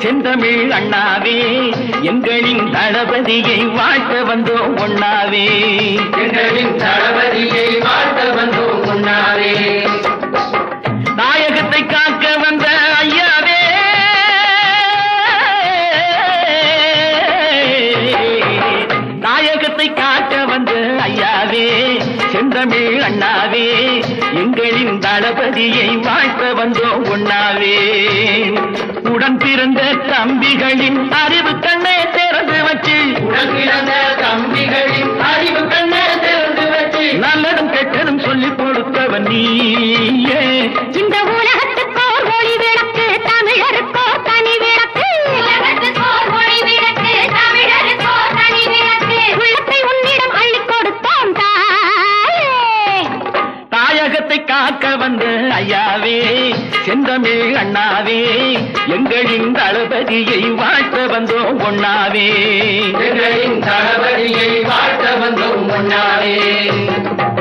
செந்தமிழ் அண்ணாவே எங்களின் தளபதியை வாழ்த்த வந்தோம் ஒண்ணாவே எங்களின் தளபதியை வாழ்த்த வந்தோம் முன்னாரே நாயகத்தை காக்க வந்த ஐயாவே நாயகத்தை காக்க வந்த ஐயாவே செந்தமிழ் அண்ணாவே எங்களின் தளபதியை வாழ்த்த வந்தோம் ஒண்ணாவே உடன் பிறந்த தம்பிகளின் அறிவு கண்ணை திறந்து வச்சு உடல் பிறந்த தம்பிகளின் அறிவு கண்ணை திறந்து வச்சு நல்லதும் கெட்டதும் சொல்லிக் கொடுத்தவன் நீயே இந்த உலகத்துக்கோர் ஒளி விளக்கு தமிழருக்கோர் தனி விளக்கு உலகத்துக்கோர் ஒளி விளக்கு தமிழருக்கோர் தனி விளக்கு உள்ளத்தை உன்னிடம் அள்ளிக் கொடுத்தோம் தாயே தாயகத்தை காக்க வந்த ஐயாவே செந்தமிழ் அண்ணாவே எங்களின் தளபதியை வாழ்த்த வந்தோம் ஒண்ணாவே எங்களின் தளபதியை வாழ்த்த வந்தோம் முன்னாரே